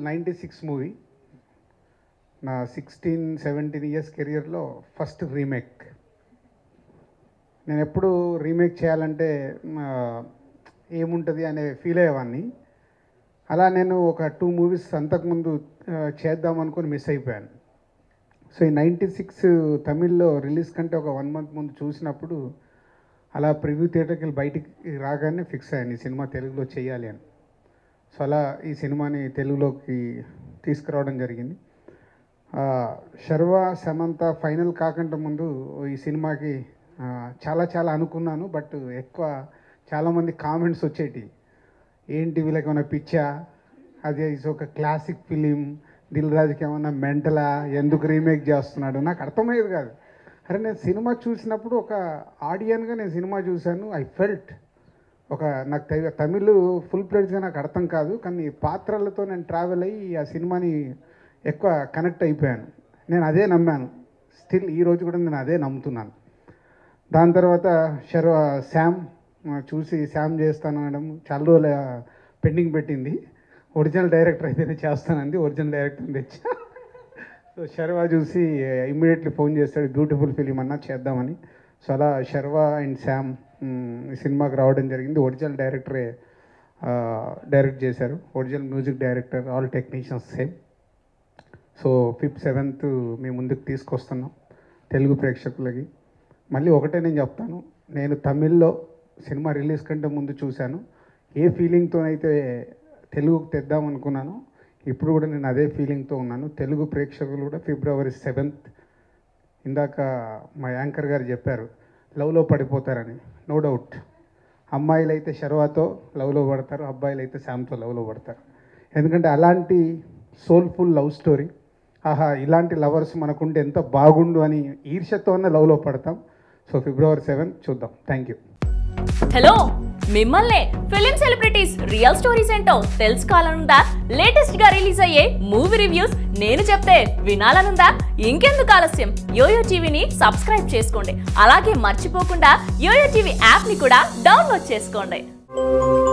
ninety six movie నా sixteen seventeen years కెరియర్లో first remake నేను ఎప్పుడు రీమేక్ చేయాలంటే ఆ, ఏముంటుంది అనే ఫీల్ అయ్యేవాడిని అలా నేను ఒక టూ మూవీస్ అంతకుముందు ఆ, చేద్దాం అనుకుని మిస్ అయిపోయాను సో ఈ నైంటీ సిక్స్ తమిళ్లో రిలీజ్ కంటే ఒక వన్ మంత్ ముందు చూసినప్పుడు అలా ప్రివ్యూ థియేటర్కి వెళ్ళి బయటికి రాగానే ఫిక్స్ అయ్యాను ఈ సినిమా తెలుగులో చేయాలి అని సో అలా ఈ సినిమాని తెలుగులోకి తీసుకురావడం జరిగింది ఆ, శర్వ సమంత ఫైనల్ కాకుండా ముందు ఈ సినిమాకి ఆ, చాలా చాలా అనుకున్నాను బట్ ఎక్కువ చాలామంది కామెంట్స్ వచ్చేటి ఏంటి వీళ్ళకి ఏమైనా పిచ్చా అది ఇస్ ఒక క్లాసిక్ ఫిలిం దిల్ రాజుకి ఏమన్నా మెంటలా ఎందుకు రీమేక్ చేస్తున్నాడు నాకు అర్థమయ్యేది కాదు అరే నేను సినిమా చూసినప్పుడు ఒక ఆడియన్గా నేను సినిమా చూశాను ఐ ఫెల్ట్ ఒక నాకు తె- తమిళ్ ఫుల్ ప్లేట్గా నాకు అర్థం కాదు కానీ పాత్రలతో నేను ట్రావెల్ అయ్యి ఆ సినిమాని ఎక్కువ కనెక్ట్ అయిపోయాను నేను అదే నమ్మాను స్టిల్ ఈ రోజు కూడా నేను అదే నమ్ముతున్నాను దాని తర్వాత శర్వ శామ్ ఆ, చూసి శామ్ చేస్తాను అనడం చాలా రోజులు పెండింగ్ పెట్టింది ఒరిజినల్ డైరెక్టర్ అయితేనే చేస్తానంది ఒరిజినల్ డైరెక్టర్ తెచ్చా సో శర్వా చూసి ఇమ్మీడియట్లీ ఫోన్ చేస్తాడు బ్యూటిఫుల్ ఫిలిం అన్నా చేద్దామని సో అలా శర్వా అండ్ శామ్ మ్, ఈ సినిమాకి రావడం జరిగింది ఒరిజినల్ డైరెక్టరే ఆ, డైరెక్ట్ చేశారు original music director all technicians same so fifth seventh మీ ముందుకు తీసుకొస్తున్నాం తెలుగు ప్రేక్షకులకి మళ్ళీ ఒకటే నేను చెప్తాను నేను తమిళ్లో సినిమా రిలీజ్ కంటే ముందు చూశాను ఏ ఫీలింగ్తో అయితే తెలుగుకు తెద్దాం అనుకున్నాను ఇప్పుడు కూడా నేను అదే ఫీలింగ్తో ఉన్నాను తెలుగు ప్రేక్షకులు కూడా ఫిబ్రవరి సెవెంత్ ఇందాక మా యాంకర్ గారు చెప్పారు లవ్లో పడిపోతారని నో డౌట్ అమ్మాయిలు అయితే శర్వాతో లవ్లో పడతారు అబ్బాయిలు అయితే శామ్తో లవ్లో పడతారు ఎందుకంటే అలాంటి సోల్ఫుల్ లవ్ స్టోరీ ఆహా ఇలాంటి లవర్స్ మనకుంటే ఎంత బాగుండు అని ఈర్ష్యతోనే లవ్లో పడతాం సో ఫిబ్రవరి సెవెన్ చూద్దాం థ్యాంక్ యూ హలో మిమ్మల్నే ఫిలిం సెలబ్రిటీస్ రియల్ స్టోరీస్ ఏంటో తెలుసుకోవాలనుందా లేటెస్ట్ గా రిలీజ్ అయ్యే మూవీ రివ్యూస్ నేను చెప్తే వినాలనుందా ఇంకెందుకు ఆలస్యం యోయో టీవీని సబ్స్క్రైబ్ చేసుకోండి అలాగే మర్చిపోకుండా యోయో టీవీ యాప్ ని కూడా డౌన్లోడ్ చేసుకోండి